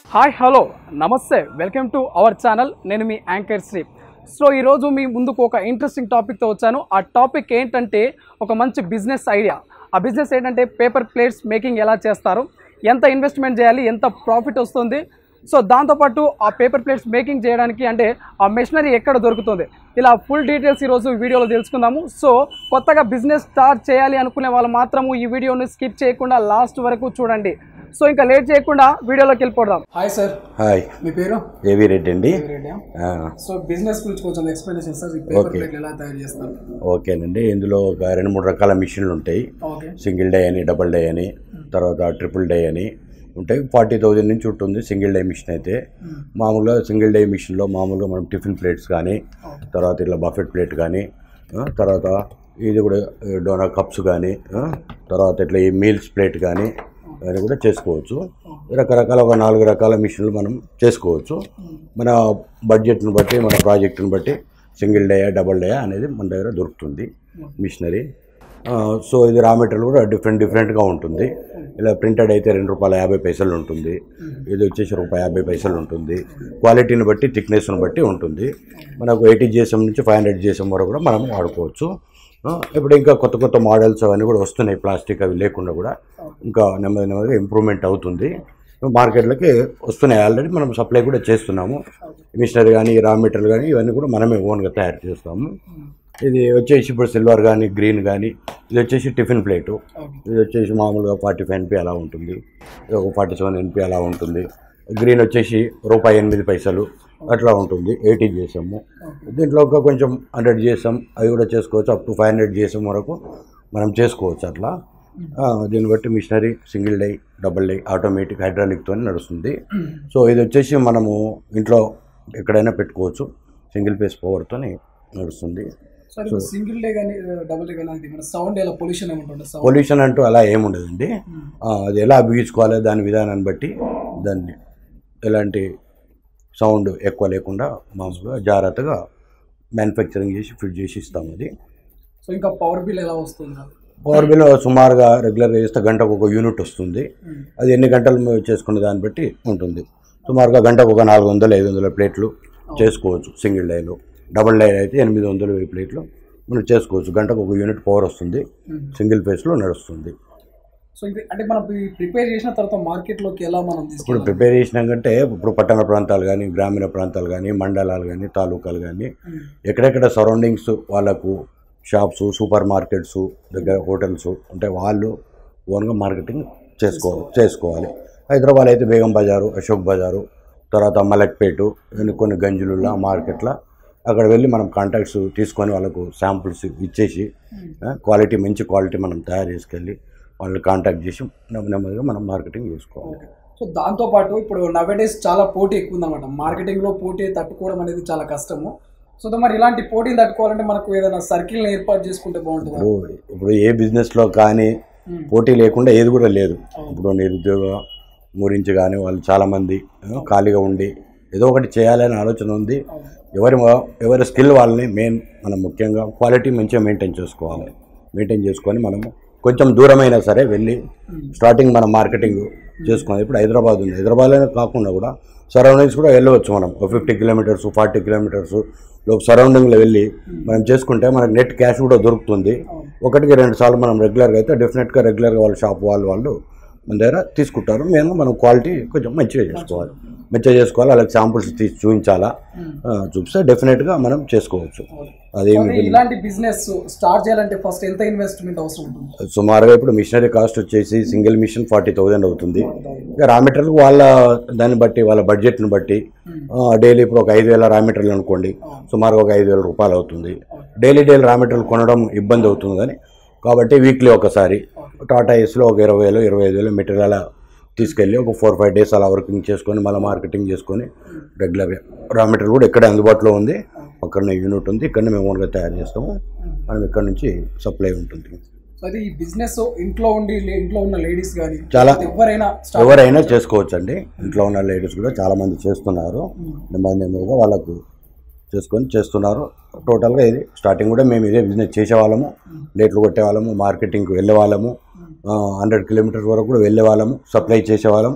Hi hello నమస్తే welcome to our channel నేను మీ యాంకర్ శ్రీ సో ఈరోజు మీ ముందుకు ఒక ఇంట్రెస్టింగ్ టాపిక్తో వచ్చాను ఆ టాపిక్ ఏంటంటే ఒక మంచి బిజినెస్ ఐడియా ఆ బిజినెస్ ఏంటంటే పేపర్ ప్లేట్స్ మేకింగ్ ఎలా చేస్తారు ఎంత ఇన్వెస్ట్మెంట్ చేయాలి ఎంత ప్రాఫిట్ వస్తుంది సో దాంతోపాటు ఆ పేపర్ ప్లేట్స్ మేకింగ్ చేయడానికి అంటే ఆ మెషినరీ ఎక్కడ దొరుకుతుంది ఇలా ఫుల్ డీటెయిల్స్ ఈరోజు వీడియోలో తెలుసుకుందాము సో కొత్తగా బిజినెస్ స్టార్ట్ చేయాలి అనుకునే వాళ్ళు మాత్రము ఈ వీడియోని స్కిప్ చేయకుండా లాస్ట్ వరకు చూడండి సో ఇంకా లేట్ చేయకుండా వీడియోలోకి వెళ్ళిపోదాం హాయ్ సార్ హాయ్ మీ పేరు ఏవి రెడ్డి అండి ఆ, సో బిజినెస్ గురించి కొంచెం ఎక్స్ప్లెనేషన్ సార్ ఈ పేపర్ ప్లేట్లు ఎలా తయారు చేస్తారు ఓకేనండి ఇందులో ఒక రెండు మూడు రకాల మిషన్లు ఉంటాయి ఓకే సింగిల్ డే అని డబుల్ డే అని తర్వాత ట్రిపుల్ డే అని ఉంటాయి ఫార్టీ థౌజండ్ నుంచి ఉంటుంది సింగిల్ డే మిషన్ అయితే మామూలుగా సింగిల్ డే మిషన్లో మామూలుగా మనం టిఫిన్ ప్లేట్స్ కానీ తర్వాత ఇట్లా బఫెట్ ప్లేట్ కానీ ఆ, తర్వాత ఇది కూడా డోనా కప్స్ కానీ ఆ, తర్వాత ఇట్లా ఈ మీల్స్ ప్లేట్ కానీ అవన్నీ కూడా చేసుకోవచ్చు రకరకాల ఒక నాలుగు రకాల మిషన్లు మనం చేసుకోవచ్చు మన బడ్జెట్ను బట్టి మన ప్రాజెక్టును బట్టి సింగిల్ డే డబుల్ డే అనేది మన దగ్గర దొరుకుతుంది మిషనరీ ఆ, సో ఇది రా మెటీరియల్ కూడా డిఫరెంట్ డిఫరెంట్గా ఉంటుంది ఇలా ప్రింటెడ్ అయితే రెండు రూపాయల యాభై పైసలు ఉంటుంది ఇది వచ్చేసి రూపాయి యాభై పైసలు ఉంటుంది క్వాలిటీని బట్టి థిక్నెస్ని బట్టి ఉంటుంది మనకు ఎయిటీ జిఎస్ఎం నుంచి ఫైవ్ హండ్రెడ్ జిఎస్ఎం వరకు కూడా మనం వాడుకోవచ్చు ఆ, ఇప్పుడు ఇంకా కొత్త కొత్త మోడల్స్ అవన్నీ కూడా వస్తున్నాయి ప్లాస్టిక్ అవి లేకుండా కూడా ఇంకా నెమ్మది నెమ్మదిగా ఇంప్రూవ్మెంట్ అవుతుంది మార్కెట్లకి వస్తున్నాయి ఆల్రెడీ మనం సప్లై కూడా చేస్తున్నాము మిషనరీ కానీ రా మెటీరియల్ కానీ ఇవన్నీ కూడా మనమే ఓన్గా తయారు చేస్తాము ఇది వచ్చేసి ఇప్పుడు సిల్వర్ కానీ గ్రీన్ కానీ ఇది వచ్చేసి టిఫిన్ ప్లేటు ఇది వచ్చేసి మామూలుగా ఫార్టీ ఫైవ్ ఎన్పి అలా ఉంటుంది ఇది ఒక ఫార్టీ సెవెన్ ఎన్పి అలా ఉంటుంది గ్రీన్ వచ్చేసి రూపాయి ఎనిమిది పైసలు అట్లా ఉంటుంది ఎయిటీ చేసాము దీంట్లో ఇంకా కొంచెం హండ్రెడ్ చేసాం అవి కూడా చేసుకోవచ్చు అప్ టు ఫైవ్ హండ్రెడ్ చేసాం వరకు మనం చేసుకోవచ్చు అట్లా ఆ, దీన్ని బట్టి machinery single die double die automatic హైడ్రాలిక్తో నడుస్తుంది సో ఇది వచ్చేసి మనము ఇంట్లో ఎక్కడైనా పెట్టుకోవచ్చు సింగిల్ పేస్ పవర్తో నడుస్తుంది సార్ ఇప్పుడు సింగిల్ డే కానీ డబుల్ డే కానీ మన సౌండ్ ఎలా పొల్యూషన్ ఏమంటుండే సౌండ్ పొల్యూషన్ అంటూ అలా ఏముండదండి ఆ, అది ఎలా బిగించుకోవాలి దాని విధానాన్ని బట్టి దాన్ని ఎలాంటి సౌండ్ ఎక్కువ లేకుండా మామూలుగా జాగ్రత్తగా మ్యానుఫ్యాక్చరింగ్ చేసి ఫిట్ చేసి ఇస్తాం అది సో ఇంకా పవర్ బిల్ ఎలా వస్తుంది పవర్ బిల్ సుమారుగా రెగ్యులర్గా చేస్తే గంటకు ఒక యూనిట్ వస్తుంది అది ఎన్ని గంటలు మేము చేసుకునే దాన్ని బట్టి ఉంటుంది సుమారుగా గంటకు ఒక నాలుగు వందలు ఐదు వందల ప్లేట్లు చేసుకోవచ్చు సింగిల్ డైలో డబుల్ డై అయితే ఎనిమిది వందలు వెయ్యి ప్లేట్లు మనం చేసుకోవచ్చు గంటకు ఒక యూనిట్ పవర్ వస్తుంది సింగిల్ ఫేస్లో నడుస్తుంది సో ఇది అంటే మనం ప్రిపేర్ చేసిన తర్వాత మార్కెట్లోకి ఎలా మనం ఇప్పుడు తీసుకెళ్ళాలి ప్రిపేర్ చేసినాకంటే ఇప్పుడు పట్టణ ప్రాంతాలు కానీ గ్రామీణ ప్రాంతాలు కానీ మండలాలు కానీ తాలూకాలు కానీ ఎక్కడెక్కడ సరౌండింగ్స్ వాళ్ళకు షాప్స్ సూపర్ మార్కెట్స్ దగ్గర హోటల్స్ ఉంటే వాళ్ళు ఓన్గా మార్కెటింగ్ చేసుకో చేసుకోవాలి హైదరాబాద్ అయితే బేగం బజారు అశోక్ బజారు తర్వాత మలక్పేటు ఇవన్నీ కొన్ని గంజులులా మార్కెట్ల అక్కడ వెళ్ళి మనం కాంటాక్ట్స్ తీసుకొని వాళ్ళకు శాంపుల్స్ ఇచ్చేసి క్వాలిటీ మంచి క్వాలిటీ మనం తయారు చేసుకెళ్ళి వాళ్ళని కాంటాక్ట్ చేసి నెమ్మ- నెమ్మదిగా మనం మార్కెటింగ్ చేసుకోవాలి సో దాంతో పాటు ఇప్పుడు నవేడేస్ చాలా పోటీ ఎక్కువ ఉందన్నమాట మార్కెటింగ్ లో పోటీ తట్టుకోవడం అనేది చాలా కష్టము సో దా మరి ఇలాంటి పోటీని తట్టుకోవాలంటే మనకు ఏదైనా సర్కిల్ ఏర్పాటు చేసుకుంటే బాగుంటుంది ఇప్పుడు ఇప్పుడు ఏ బిజినెస్లో కానీ పోటీ లేకుండా ఏది కూడా లేదు ఇప్పుడు నిరుద్యోగ గురించి కానీ వాళ్ళు చాలామంది ఆ, ఖాళీగా ఉండి ఏదో ఒకటి చేయాలనే ఆలోచన ఉంది ఎవరి మ- ఎవరి స్కిల్ వాళ్ళని మెయిన్ మనం ముఖ్యంగా క్వాలిటీ మంచిగా మెయింటైన్ చేసుకోవాలి మెయింటైన్ చేసుకొని మనము కొంచెం దూరమైనా సరే వెళ్ళి స్టార్టింగ్ మనం మార్కెటింగ్ చేసుకోవాలి ఇప్పుడు హైదరాబాద్ ఉంది హైదరాబాద్లోనే కాకుండా కూడా సరౌండింగ్స్ కూడా వెళ్ళవచ్చు మనం ఫిఫ్టీ కిలోమీటర్స్ ఫార్టీ కిలోమీటర్స్ లోపు సరౌండింగ్లో వెళ్ళి మనం చేసుకుంటే మనకు నెట్ క్యాష్ కూడా దొరుకుతుంది ఒకటికి రెండు సార్లు మనం రెగ్యులర్గా అయితే డెఫినెట్గా రెగ్యులర్గా వాళ్ళ షాప్ వాళ్ళు వాళ్ళు మన దగ్గర తీసుకుంటారు మేము మనం క్వాలిటీ కొంచెం మంచిగా చేసుకోవాలి మంచిగా చేసుకోవాలి వాళ్ళకి శాంపుల్స్ తీసి చూపించాలా ఆ, చూపిస్తే డెఫినెట్గా మనం చేసుకోవచ్చు అదేమి మరి ఇలాంటి బిజినెస్ స్టార్ట్ చేయాలంటే ఫస్ట్ ఎంత ఇన్వెస్ట్మెంట్ అవసరం ఉంటుంది సుమారుగా ఇప్పుడు మిషనరీ కాస్ట్ వచ్చేసి సింగిల్ మిషన్ ఫార్టీ థౌజండ్ అవుతుంది ఇక రా మెటీరియల్ వాళ్ళ దాన్ని బట్టి వాళ్ళ బడ్జెట్ని బట్టి డైలీ ఇప్పుడు ఒక ఐదు వేల రా మెటీరియల్ అనుకోండి సుమారుగా ఒక ఐదు వేల రూపాయలు అవుతుంది డైలీ డైలీ రా మెటీరియల్ కొనడం ఇబ్బంది అవుతుంది కానీ కాబట్టి వీక్లీ ఒకసారి టాటా ఏస్లో ఒక ఇరవై వేలు ఇరవై ఐదు వేలు మెటీరియల్ అలా తీసుకెళ్ళి ఒక ఫోర్ ఫైవ్ డేస్ అలా వర్కింగ్ చేసుకొని మళ్ళీ మార్కెటింగ్ చేసుకొని రెగ్యులర్గా రా మెటీరియల్ కూడా ఇక్కడే అందుబాటులో ఉంది పక్కనే యూనిట్ ఉంది ఇక్కడనే మేము ఓన్గా తయారు చేస్తాము మనం ఇక్కడ నుంచి సప్లై ఉంటుంది సో అది ఈ బిజినెస్ ఇంట్లో ఉండి లే- ఇంట్లో ఉన్న లేడీస్ కానీ చాలా ఎవరైనా start ఎవరైనా చేసుకోవచ్చు అండి ఇంట్లో ఉన్న లేడీస్ కూడా చాలా మంది చేస్తున్నారు నెమ్మది నెమ్మదిగా వాళ్ళకు చేసుకొని చేస్తున్నారు టోటల్గా ఇది స్టార్టింగ్ కూడా మేము ఇదే బిజినెస్ చేసేవాళ్ళము ప్లేట్లు కొట్టేవాళ్ళము మార్కెటింగ్కి వెళ్ళే వాళ్ళము హండ్రెడ్ కిలోమీటర్స్ వరకు కూడా వెళ్ళే వాళ్ళము సప్లై చేసేవాళ్ళము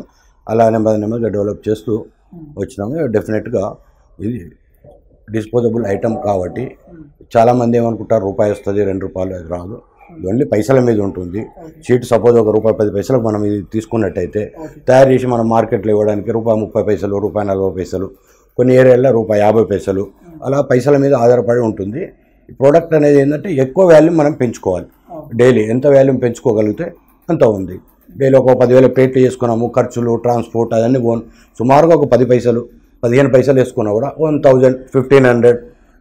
అలా నెమ్మది నెమ్మదిగా డెవలప్ చేస్తూ వచ్చినాము డెఫినెట్గా ఇది డిస్పోజబుల్ ఐటమ్ కాబట్టి చాలామంది ఏమనుకుంటారు రూపాయి వస్తుంది రెండు రూపాయలు అది రాదు ఇది ఓన్లీ పైసల మీద ఉంటుంది షీట్ సపోజ్ ఒక రూపాయి పది పైసలకు మనం ఇది తీసుకున్నట్టయితే తయారు చేసి మనం మార్కెట్లో ఇవ్వడానికి రూపాయి ముప్పై పైసలు రూపాయి నలభై పైసలు కొన్ని ఏరియాల్లో రూపాయి యాభై పైసలు అలా పైసల మీద ఆధారపడి ఉంటుంది ఈ ప్రోడక్ట్ అనేది ఏంటంటే ఎక్కువ వాల్యూ మనం పెంచుకోవాలి డైలీ ఎంత వాల్యూమ్ పెంచుకోగలిగితే అంత ఉంది డైలీ ఒక పదివేల ప్లేట్లు చేసుకున్నాము ఖర్చులు ట్రాన్స్పోర్ట్ అవన్నీ పోను సుమారుగా ఒక పది పైసలు పదిహేను పైసలు వేసుకున్నా కూడా వన్ థౌజండ్ ఫిఫ్టీన్ హండ్రెడ్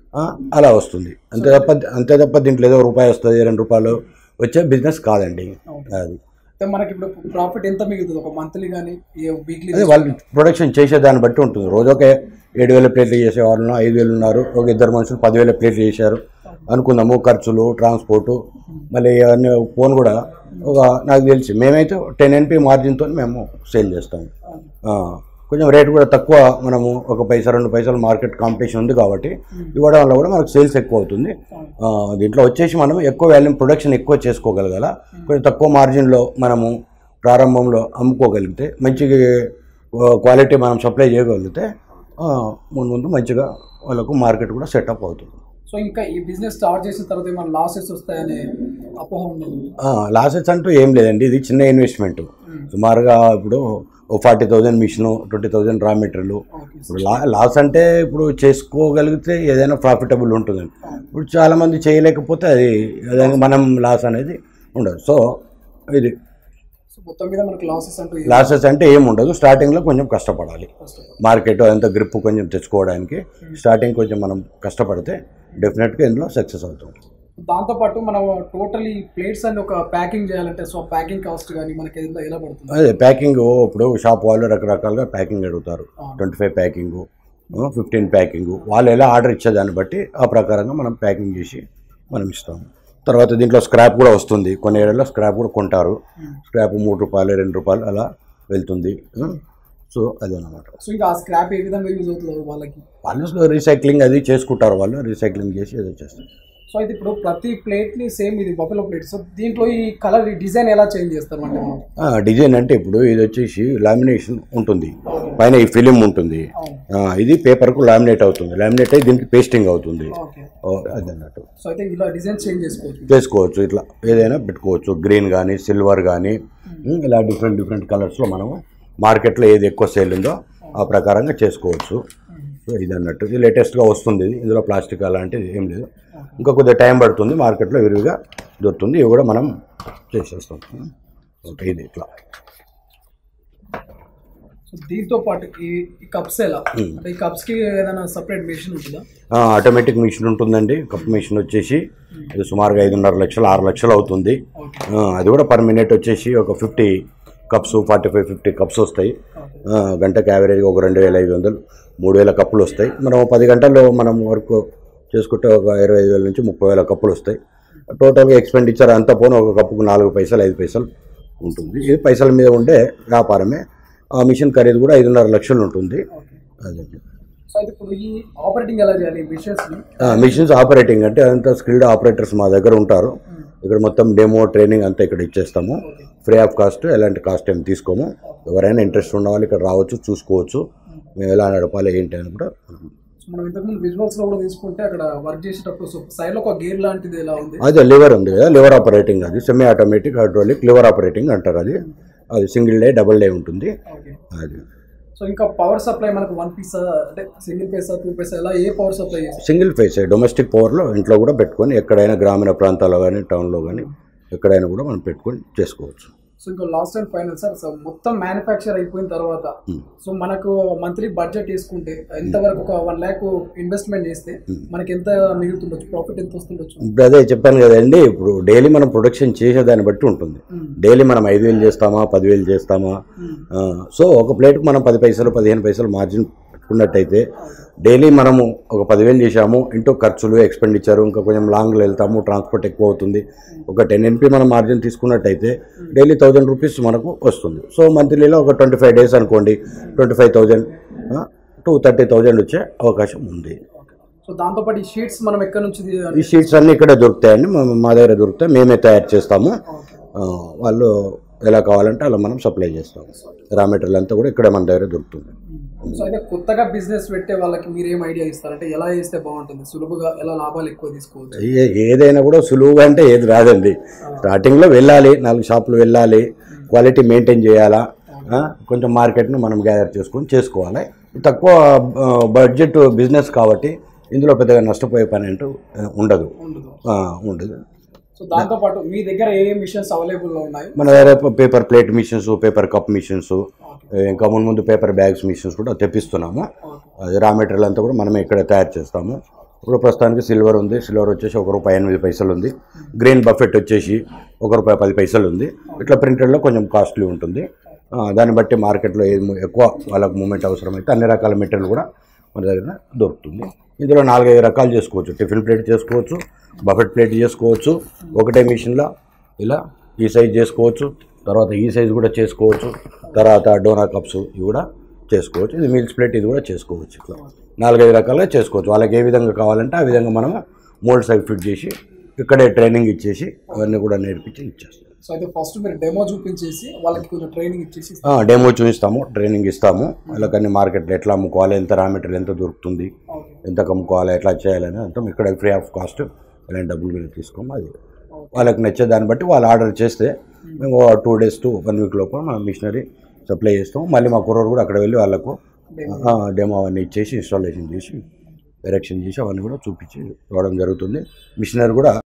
అలా వస్తుంది అంతే తప్ప అంతే తప్ప దీంట్లో ఏదో రూపాయి వస్తుంది రెండు రూపాయలు వచ్చే బిజినెస్ కాదండి అది అయితే మనకి ఇప్పుడు ప్రాఫిట్ ఎంత మిగులుతుంది ఒక మంత్లీ కానీ వీక్లీ అదే వాళ్ళు ప్రొడక్షన్ చేసే దాన్ని బట్టి ఉంటుంది రోజు ఒక ఏడు వేల ప్లేట్లు చేసే వాళ్ళు ఐదు వేలు ఉన్నారు ఒక ఇద్దరు మనుషులు పదివేల ప్లేట్లు చేశారు అనుకుందాము ఖర్చులు ట్రాన్స్పోర్టు మళ్ళీ అవన్నీ ఫోన్ కూడా ఒక నాకు తెలిసి మేమైతే టెన్ ఎన్పి మార్జిన్తో మేము సేల్ చేస్తాము ఆ, కొంచెం రేట్ కూడా తక్కువ మనము ఒక పైసా రెండు పైసలు మార్కెట్ కాంపిటీషన్ ఉంది కాబట్టి ఇవ్వడం వల్ల కూడా మనకు సేల్స్ ఎక్కువ అవుతుంది ఆ, దీంట్లో వచ్చేసి మనం ఎక్కువ వాల్యూమ్ ప్రొడక్షన్ ఎక్కువ చేసుకోగలగాల కొంచెం తక్కువ మార్జిన్లో మనము ప్రారంభంలో అమ్ముకోగలిగితే మంచి క్వాలిటీ మనం సప్లై చేయగలిగితే ఆ, ముందు ముందు మంచిగా వాళ్ళకు మార్కెట్ కూడా సెటప్ అవుతుంది సో ఇంకా ఈ బిజినెస్ స్టార్ట్ చేసిన తర్వాత ఏమైనా లాసెస్ వస్తాయనే అపోహ ఉండదు లాసెస్ అంటూ ఏం లేదండి ఇది చిన్న ఇన్వెస్ట్మెంట్ సుమారుగా ఇప్పుడు ఓ forty thousand machine twenty thousand raw material okay ఇప్పుడు లా లాస్ అంటే ఇప్పుడు చేసుకోగలిగితే ఏదైనా ప్రాఫిటబుల్ ఉంటుందండి ఇప్పుడు చాలామంది చేయలేకపోతే అది ఏదైనా మనం లాస్ అనేది ఉండదు సో ఇది సో మొత్తం మీద మనకు లాసెస్ అంటూ ఏం లాసెస్ అంటే ఏం ఉండదు స్టార్టింగ్లో కొంచెం కష్టపడాలి కష్టపడదు. మార్కెట్ అంత గ్రిప్ కొంచెం తెచ్చుకోవడానికి స్టార్టింగ్ కొంచెం మనం కష్టపడితే డెఫినెట్గా ఇందులో సక్సెస్ అవుతాం దాంతోపాటు మనం టోటల్ ఈ ప్లేట్స్ అన్ని ఒక ప్యాకింగ్ చేయాలంటే సో ప్యాకింగ్ కాస్ట్ కానీ మనకి ఎంత ఎలా పడుతుంది అదే ప్యాకింగ్ ఇప్పుడు షాప్ వాళ్ళు రకరకాలుగా ప్యాకింగ్ అడుగుతారు twenty five packing fifteen packing వాళ్ళు ఎలా ఆర్డర్ ఇచ్చేదాన్ని బట్టి ఆ ప్రకారంగా మనం ప్యాకింగ్ చేసి మనం ఇస్తాం తర్వాత దీంట్లో స్క్రాప్ కూడా వస్తుంది కొన్ని ఏరియాలో స్క్రాప్ కూడా కొంటారు స్క్రాప్ మూడు రూపాయలు రెండు రూపాయలు అలా వెళ్తుంది సో అదనమాట సో ఇంకా ఆ స్క్రాప్ ఏ విధంగా యూజ్ అవుతుంది వాళ్ళకి వాళ్ళు రీసైక్లింగ్ అది చేసుకుంటారు వాళ్ళు రీసైక్లింగ్ చేసి ఏదో చేస్తారు సో అయితే ఇప్పుడు ప్రతి ప్లేట్ని సేమ్ ఇది బఫెలో ప్లేట్ సో దీంట్లో ఈ కలర్ ఈ డిజైన్ ఎలా చేంజ్ చేస్తారు అంటే మనం ఆ, డిజైన్ అంటే ఇప్పుడు ఇది వచ్చేసి లామినేషన్ ఉంటుంది పైన ఈ ఫిలిం ఉంటుంది అవును ఆ, ఇది పేపర్కు లామినేట్ అవుతుంది లామినేట్ అయ్యి దీనికి పేస్టింగ్ అవుతుంది ఓకే ఓ, అది అన్నట్టు సో అయితే ఇలా డిజైన్ చేంజ్ చేసుకోవచ్చు చేసుకోవచ్చు ఇట్లా ఏదైనా పెట్టుకోవచ్చు గ్రీన్ కానీ సిల్వర్ కానీ ఇలా డిఫరెంట్ డిఫరెంట్ కలర్స్లో మనము మార్కెట్లో ఏది ఎక్కువ సేల్ ఉందో ఆ ప్రకారంగా చేసుకోవచ్చు సో ఇది అన్నట్టు ఇది లేటెస్ట్గా వస్తుంది ఇది ఇందులో ప్లాస్టిక్ అలాంటిది ఏం లేదు ఇంకా కొద్దిగా టైం పడుతుంది మార్కెట్లో విరివిగా దొరుకుతుంది ఇవి కూడా మనం చేసేస్తాం ఓకే ఇది ఇట్లా సో దీంతో పాటు ఈ ఈ కప్స్ ఎలా అంటే ఈ కప్స్ కి ఏదైనా సపరేట్ మెషిన్ ఉంటుందా ఆ, ఆటోమేటిక్ మిషన్ ఉంటుందండి కప్ మిషన్ వచ్చేసి ఇది సుమారుగా ఐదున్నర లక్షలు ఆరు లక్షలు అవుతుంది ఓకే ఆ, అది కూడా పర్ మినిట్ వచ్చేసి ఒక fifty cups forty five fifty cups వస్తాయి ఆ, గంటకి యావరేజ్గా ఒక రెండు వేల ఐదు వందలు మూడు వేల కప్పులు వస్తాయి మనం పది గంటల్లో మనం వర్క్ చేసుకుంటే ఒక ఇరవై ఐదు వేల నుంచి ముప్పై వేల కప్పులు వస్తాయి టోటల్గా ఎక్స్పెండిచర్ అంతా పోను ఒక కప్పుకు నాలుగు పైసలు ఐదు పైసలు ఉంటుంది ఇది పైసల మీద ఉండే వ్యాపారమే ఆ మిషన్ ఖరీదు కూడా ఐదున్నర లక్షలు ఉంటుంది ఓకే అదే సో అయితే ఇప్పుడు ఈ ఆపరేటింగ్ ఎలా చేయాలి ఈ మిషన్స్ ని మిషన్స్ ఆపరేటింగ్ అంటే అంతా స్కిల్డ్ ఆపరేటర్స్ మా దగ్గర ఉంటారు ఇక్కడ మొత్తం డెమో ట్రైనింగ్ అంతా ఇక్కడ ఇచ్చేస్తాము ఫ్రీ ఆఫ్ కాస్ట్ ఎలాంటి కాస్ట్ ఏమి తీసుకోము ఎవరైనా ఇంట్రెస్ట్ ఉన్న వాళ్ళు ఇక్కడ రావచ్చు చూసుకోవచ్చు మేము ఎలా నడపాలి ఏంటి అని కూడా సో మనం ఇంతకుముందు విజువల్స్ లో కూడా తీసుకుంటే అక్కడ వర్క్ చేసేటప్పుడు సో సైడ్ లో ఒక గేర్ లాంటిది ఎలా ఉంది అదే లివర్ ఉంది కదా లివర్ ఆపరేటింగ్ అది semi automatic hydraulic lever operating అంటారు అది అది సింగిల్ డే డబుల్ డే ఉంటుంది ఓకే అది సో ఇంకా పవర్ సప్లై మనకు వన్ పీస్ అంటే సింగిల్ పైసా టూ పైసా ఎలా ఏ పవర్ సప్లై చేస్తారు సింగిల్ ఫేస్ డొమెస్టిక్ పవర్లో ఇంట్లో కూడా పెట్టుకొని ఎక్కడైనా గ్రామీణ ప్రాంతాల్లో కానీ టౌన్లో కానీ ఎక్కడైనా కూడా మనం పెట్టుకొని చేసుకోవచ్చు సో ఇంకా last and final sir so మొత్తం మ్యానుఫ్యాక్చర్ అయిపోయిన తర్వాత సో మనకు మంత్లీ బడ్జెట్ వేసుకుంటే ఎంతవరకు ఒక వన్ ల్యాక్ ఇన్వెస్ట్మెంట్ చేస్తే మనకి ఎంత మిగులుతుండొచ్చు ప్రాఫిట్ ఎంత వస్తుండొచ్చు ఇప్పుడు అదే చెప్పాను కదండి ఇప్పుడు డైలీ మనం ప్రొడక్షన్ చేసేదాన్ని బట్టి ఉంటుంది మ్మ్. డైలీ మనం ఐదు వేలు చేస్తామా పదివేలు చేస్తామా మ్మ్. ఆ, సో ఒక ప్లేట్కి మనం పది పైసలు పదిహేను పైసలు మార్జిన్ పెట్టుకున్నట్టయితే డైలీ మనము ఒక పదివేలు చేసాము ఇంటూ ఖర్చులు ఎక్స్పెండిచర్ ఇంకా కొంచెం లాంగ్లో వెళ్తాము ట్రాన్స్పోర్ట్ ఎక్కువ అవుతుంది ఒక టెన్ ఎన్పి మనం మార్జిన్ తీసుకున్నట్టయితే డైలీ థౌజండ్ రూపీస్ మనకు వస్తుంది సో మంత్లీలో ఒక ట్వంటీ ఫైవ్ డేస్ అనుకోండి twenty five thousand to thirty thousand వచ్చే అవకాశం ఉంది సో దాంతోపాటు ఈ షీట్స్ మనం ఎక్కడి నుంచి తీ- ఈ షీట్స్ అన్నీ ఇక్కడే దొరుకుతాయండి మా- మా దగ్గర దొరుకుతాయి మేమే తయారు చేస్తాము ఆ, వాళ్ళు ఎలా కావాలంటే అలా మనం సప్లై చేస్తాం రా మెటీరియల్ అంతా కూడా ఇక్కడే మన దగ్గర దొరుకుతుంది సో అయితే కొత్తగా బిజినెస్ పెట్టే వాళ్ళకి మీరు ఏం ఐడియా ఇస్తారంటే ఎలా చేస్తే బాగుంటుంది సులువుగా ఎలా లాభాలు ఎక్కువ తీసుకోవచ్చు ఏ- ఏదైనా కూడా సులువుగా అంటే ఏది రాదండి స్టార్టింగ్లో వెళ్ళాలి నాలుగు షాపులు వెళ్ళాలి క్వాలిటీ మెయింటైన్ చేయాలా ఆ, కొంచెం మార్కెట్ను మనం గ్యాదర్ చేసుకొని చేసుకోవాలి తక్కువ ఆ, బడ్జెట్ బిజినెస్ కాబట్టి ఇందులో పెద్దగా నష్టపోయే పని అంటూ ఆ, ఉండదు ఉండదు ఆ, ఉండదు సో దాంతో పాటు మీ దగ్గర ఏ ఏ మిషన్స్ అవైలబుల్లో ఉన్నాయి మన దగ్గర paper plate machines paper cup machines ఇంకా ముందు ముందు పేపర్ బ్యాగ్స్ మిషన్స్ కూడా తెప్పిస్తున్నాము అది రా మెటీరియల్ అంతా కూడా మనమే ఇక్కడ తయారు చేస్తాము ఇప్పుడు ప్రస్తుతానికి సిల్వర్ ఉంది సిల్వర్ వచ్చేసి ఒక రూపాయి ఎనిమిది పైసలు ఉంది గ్రీన్ బఫెట్ వచ్చేసి ఒక రూపాయి పది పైసలు ఉంది ఇట్లా ప్రింటెడ్లో కొంచెం కాస్ట్లీ ఉంటుంది ఆ, దాన్ని బట్టి మార్కెట్లో ఏది ము- ఎక్కువ వాళ్ళకు మూమెంట్ అవసరమైతే అన్ని రకాల మెటీరియల్ కూడా మన దగ్గర దొరుకుతుంది ఇందులో నాలుగైదు రకాలు చేసుకోవచ్చు టిఫిన్ ప్లేట్ చేసుకోవచ్చు బఫెట్ ప్లేట్ చేసుకోవచ్చు ఒకటే మిషన్లో ఇలా ఈ సైజ్ చేసుకోవచ్చు తర్వాత ఈ సైజ్ కూడా చేసుకోవచ్చు తర్వాత డోనా కప్స్ ఇవి కూడా చేసుకోవచ్చు ఇది మీల్స్ ప్లేట్ ఇది కూడా చేసుకోవచ్చు ఇట్లా నాలుగైదు రకాలుగా చేసుకోవచ్చు వాళ్ళకి ఏ విధంగా కావాలంటే ఆ విధంగా మనం మోల్డ్ సైజ్ ఫిట్ చేసి ఇక్కడే ట్రైనింగ్ ఇచ్చేసి అవన్నీ కూడా నేర్పించి ఇచ్చేస్తాం సో అయితే ఫస్ట్ మీరు డెమో చూపించేసి వాళ్ళకి కొంచెం ట్రైనింగ్ ఇచ్చేసి ఆ, డెమో చూపిస్తాము ట్రైనింగ్ ఇస్తాము వాళ్ళకన్నీ మార్కెట్లో ఎట్లా అమ్ముకోవాలి ఎంత రా మెటీరియల్ ఎంత దొరుకుతుంది ఓకే ఎంత అమ్ముకోవాలి ఎట్లా చేయాలని అంతా ఇక్కడ ఫ్రీ ఆఫ్ కాస్ట్ ఎలాంటి డబ్బులు వీళ్ళు తీసుకోము అది వాళ్ళకి నచ్చే దాన్ని బట్టి వాళ్ళు ఆర్డర్ చేస్తే మేము two days to one week లోపల మనం మిషనరీ సప్లై చేస్తాం మళ్ళీ మా కుర్రోడు కూడా అక్కడ వెళ్ళి వాళ్ళకు డెమో అవన్నీ ఇచ్చేసి ఇన్స్టాలేషన్ చేసి ఎరెక్షన్ చేసి అవన్నీ కూడా చూపించి రావడం జరుగుతుంది మిషనరీ కూడా